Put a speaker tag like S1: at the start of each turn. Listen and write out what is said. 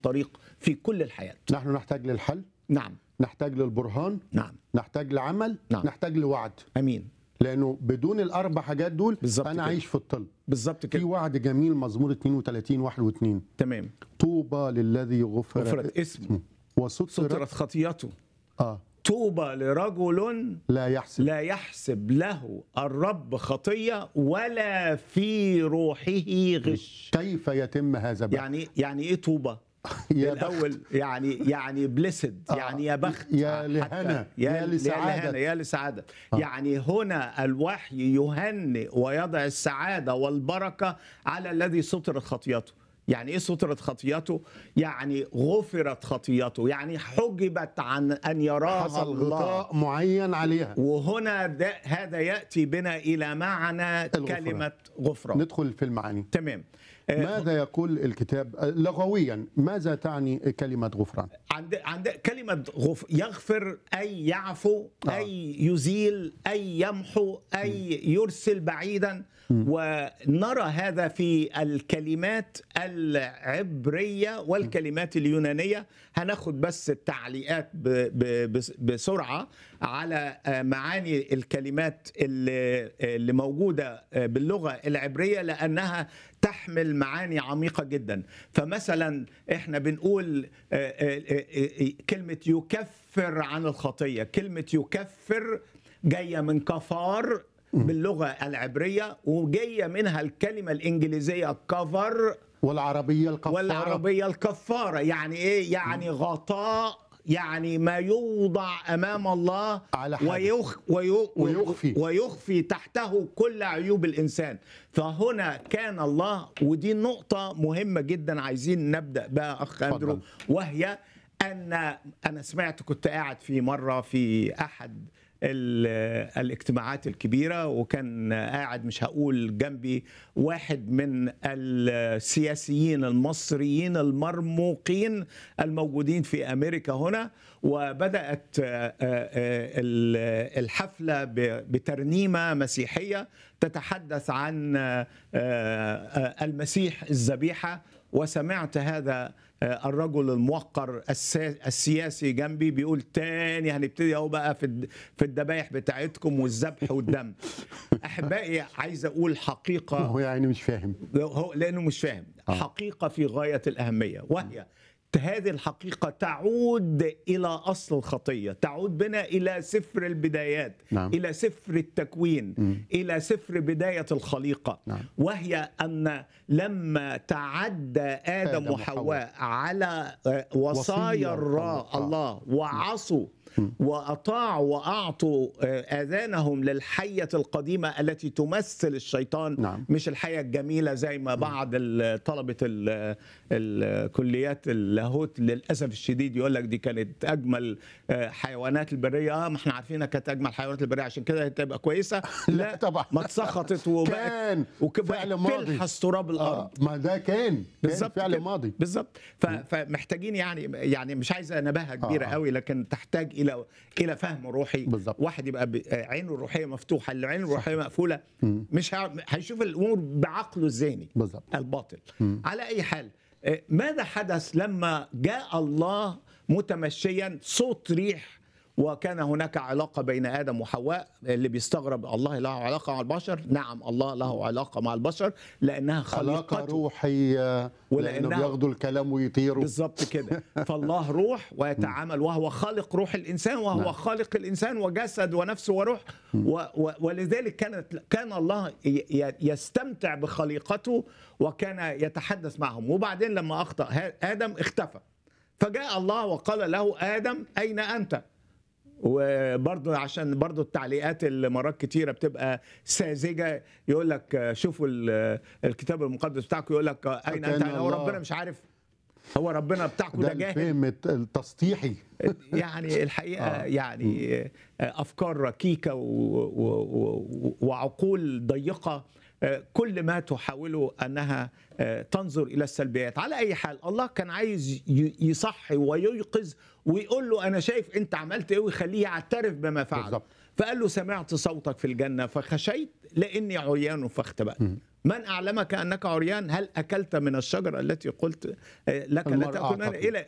S1: طريق في كل الحياه
S2: نحن نحتاج للحل
S1: نعم
S2: نحتاج للبرهان
S1: نعم
S2: نحتاج لعمل
S1: نعم.
S2: نحتاج لوعد
S1: امين
S2: لانه بدون الاربع حاجات دول
S1: بالظبط
S2: انا
S1: كده.
S2: عايش في الطل
S1: بالظبط
S2: في
S1: كده
S2: وعد جميل مزمور 32 1 و2
S1: تمام
S2: طوبى للذي غفر
S1: غفرت اسمه
S2: وسترت
S1: سترت خطيته
S2: اه
S1: طوبى لرجل
S2: لا يحسب
S1: لا يحسب له الرب خطيه ولا في روحه غش
S2: كيف يتم هذا بقى؟
S1: يعني يعني ايه طوبى
S2: يا بخت
S1: الاول يعني يعني بليسد
S2: آه.
S1: يعني يا بخت
S2: يا
S1: حتى-
S2: لهنا،
S1: يا,
S2: يا لسعادة.
S1: لهنا يا لسعاده
S2: آه.
S1: يعني هنا الوحي يهنئ ويضع السعاده والبركه على الذي سترت خطيته يعني ايه سترت خطيته يعني غفرت خطيته يعني حجبت عن ان يراها
S2: حصل
S1: الله
S2: غطاء معين عليها
S1: وهنا ده هذا ياتي بنا الى معنى
S2: الغفران.
S1: كلمه غفران
S2: ندخل في المعاني
S1: تمام آه،
S2: ماذا يقول الكتاب آه، لغويا ماذا تعني كلمة غفران
S1: عند عند كلمة غف يغفر أي يعفو
S2: آه.
S1: أي يزيل أي يمحو أي يرسل بعيدا ونرى هذا في الكلمات العبرية والكلمات اليونانية هناخد بس التعليقات ب- ب- بس- بسرعة على آه، معاني الكلمات اللي اللي موجودة آه، باللغة العبرية لأنها تحمل معاني عميقة جدا فمثلا احنا بنقول آه، آه، آه، آه، كلمة يكفر عن الخطية كلمة يكفر جاية من كفار باللغة العبرية وجاية منها الكلمة الإنجليزية كفر
S2: والعربية الكفارة
S1: والعربية الكفارة يعني إيه؟ يعني غطاء يعني ما يوضع أمام الله
S2: على حدث.
S1: ويخ ويو
S2: ويخفي.
S1: ويخفي تحته كل عيوب الإنسان فهنا كان الله ودي نقطة مهمة جدا عايزين نبدأ بها أخ
S2: اتفضل.
S1: أندرو وهي أن أنا سمعت كنت قاعد في مرة في أحد ال- الاجتماعات الكبيرة وكان قاعد مش هقول جنبي واحد من السياسيين المصريين المرموقين الموجودين في أمريكا هنا وبدأت آه، آه، آه، ال- الحفلة ب- بترنيمة مسيحية تتحدث عن آه، آه، المسيح الذبيحة وسمعت هذا آه، الرجل الموقر السا- السياسي جنبي بيقول تاني هنبتدي اهو بقى في الد- في الذبايح بتاعتكم والذبح والدم احبائي عايز اقول حقيقه
S2: هو يعني مش فاهم
S1: هو لانه مش فاهم
S2: آه.
S1: حقيقه في غايه الاهميه وهي هذه الحقيقه تعود الى اصل الخطيه تعود بنا الى سفر البدايات
S2: نعم.
S1: الى سفر التكوين
S2: مم.
S1: الى سفر بدايه الخليقه
S2: نعم.
S1: وهي ان لما تعدى ادم,
S2: آدم
S1: وحواء على آه،
S2: وصية
S1: وصايا
S2: الله.
S1: الرا- الله وعصوا واطاعوا واعطوا آه، اذانهم للحيه القديمه التي تمثل الشيطان
S2: نعم.
S1: مش الحياه الجميله زي ما بعض ال- طلبه ال- الكليات اللاهوت للاسف الشديد يقول لك دي كانت اجمل آه، حيوانات البريه اه ما احنا عارفينها كانت اجمل حيوانات البريه عشان كده تبقى كويسه
S2: لا طبعا
S1: ما اتسخطت وبقت
S2: كان
S1: وبقت
S2: فعل ماضي
S1: تلحس تراب الارض
S2: آه ما ده كان كان
S1: بالظبط
S2: فعل
S1: كده.
S2: ماضي
S1: بالظبط ف- فمحتاجين يعني يعني مش عايزه نباهه كبيره
S2: آه.
S1: قوي لكن تحتاج الى الى فهم روحي
S2: بالظبط.
S1: واحد يبقى ب- عينه الروحيه مفتوحه اللي عينه الروحيه مقفوله
S2: مم.
S1: مش ه- هيشوف الامور بعقله الذهني
S2: بالظبط
S1: الباطل
S2: مم.
S1: على اي حال آه، ماذا حدث لما جاء الله متمشيا صوت ريح وكان هناك علاقة بين آدم وحواء اللي بيستغرب الله له علاقة مع البشر نعم الله له علاقة مع البشر لأنها
S2: علاقة
S1: خليقته
S2: روحية
S1: ولأنها-
S2: لأنه بياخدوا الكلام ويطيروا
S1: بالظبط كده فالله روح ويتعامل وهو خالق روح الانسان وهو
S2: نعم.
S1: خالق الانسان وجسد ونفس وروح و و ولذلك كانت كان الله ي- ي- يستمتع بخليقته وكان يتحدث معهم وبعدين لما اخطا ه- ادم اختفى فجاء الله وقال له ادم اين انت وبرضه عشان برضه التعليقات اللي مرات كتيره بتبقى ساذجه يقول لك آه، شوفوا ال- الكتاب المقدس بتاعكم يقول لك آه، اين
S2: كان
S1: انت هو
S2: الله-
S1: ربنا مش عارف هو ربنا بتاعكم
S2: ده
S1: ده جاهل
S2: الفهم الت- التسطيحي
S1: يعني الحقيقه
S2: آه.
S1: يعني آه، افكار ركيكه و- و- و- وعقول ضيقه آه، كل ما تحاول انها آه، تنظر الى السلبيات على اي حال الله كان عايز ي- يصحي وييقظ ويقول له انا شايف انت عملت ايه ويخليه يعترف بما فعل
S2: بالظبط.
S1: فقال له سمعت صوتك في الجنه فخشيت لاني عريان فاختبأت من اعلمك انك عريان هل اكلت من الشجره التي قلت آه، لك لا
S2: المرأة
S1: تاكل منها
S2: أعتقد.
S1: الى